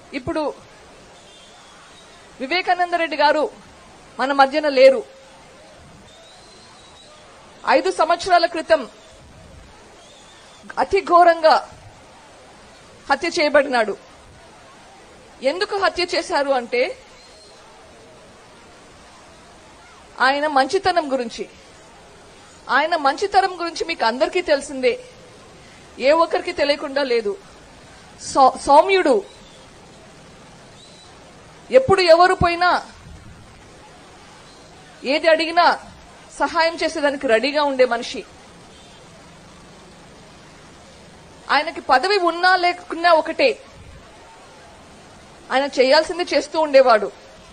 ఇప్పుడు వివేకానంద రెడ్డి గారు మన మధ్యన లేరు ఐదు సంవత్సరాల క్రితం అతి ఘోరంగా హత్య చేయబడినాడు ఎందుకు హత్య చేశారు అంటే ఆయన మంచితనం గురించి ఆయన మంచితనం గురించి మీకు అందరికీ తెలిసిందే ఏ ఒక్కరికి తెలియకుండా లేదు సౌ- సౌమ్యుడు ఎప్పుడు ఎవరు పోయినా ఏది అడిగినా సహాయం చేసేదానికి రెడీగా ఉండే మనిషి ఆయనకి పదవి ఉన్నా లేకున్నా ఒకటే ఆయన చేయాల్సింది చేస్తూ ఉండేవాడు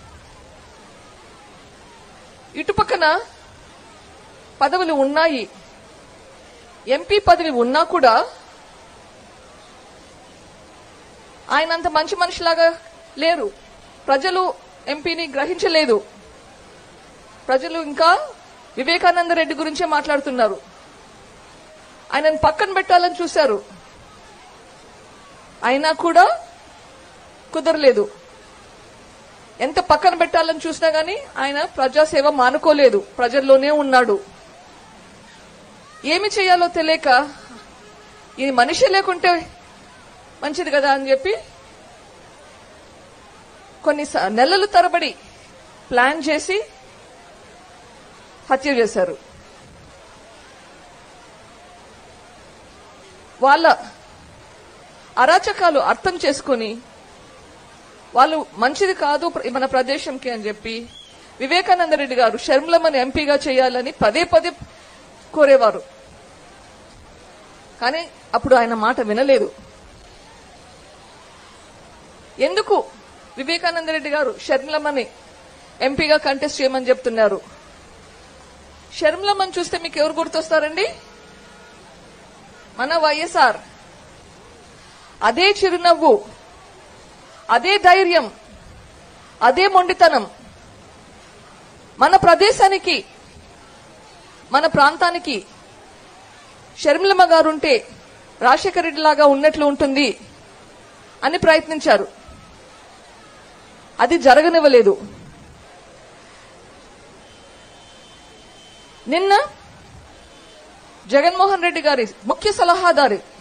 ఇటుపక్కన పదవులు ఉన్నాయి ఎంపీ పదవి ఉన్నా కూడా ఆయన అంత మంచి మనిషిలాగా లేరు ప్రజలు ఎంపీని గ్రహించలేదు ప్రజలు ఇంకా వివేకానంద రెడ్డి గురించే మాట్లాడుతున్నారు ఆయనను పక్కన పెట్టాలని చూశారు అయినా కూడా కుదరలేదు ఎంత పక్కన పెట్టాలని చూసినా గానీ ఆయన ప్రజాసేవ మానుకోలేదు ప్రజల్లోనే ఉన్నాడు ఏమి చేయాలో తెలియక ఈ మనిషి లేకుంటే మంచిది కదా అని చెప్పి కొన్ని స- నెలలు తరబడి ప్లాన్ చేసి హత్య చేశారు వాళ్ళ అరాచకాలు అర్థం చేసుకొని వాళ్ళు మంచిది కాదు ప్ర- మన ప్రదేశంకి అని చెప్పి వివేకానంద రెడ్డి గారు షర్మిలమ్మని ఎంపీగా చేయాలని పదే పదే కోరేవారు కానీ అప్పుడు ఆయన మాట వినలేదు ఎందుకు వివేకానంద రెడ్డి గారు షర్మిలమ్మని ఎంపీగా కంటెస్ట్ చేయమని చెప్తున్నారు షర్మిలమ్మని చూస్తే మీకు ఎవరు గుర్తొస్తారండి మన వైఎస్ఆర్ అదే చిరునవ్వు అదే ధైర్యం అదే మొండితనం మన ప్రదేశానికి మన ప్రాంతానికి షర్మిలమ్మ గారుంటే రాజశేఖర రెడ్డి లాగా ఉన్నట్లు ఉంటుంది అని ప్రయత్నించారు అది జరగనివ్వలేదు నిన్న జగన్మోహన్ రెడ్డి గారి ముఖ్య సలహాదారు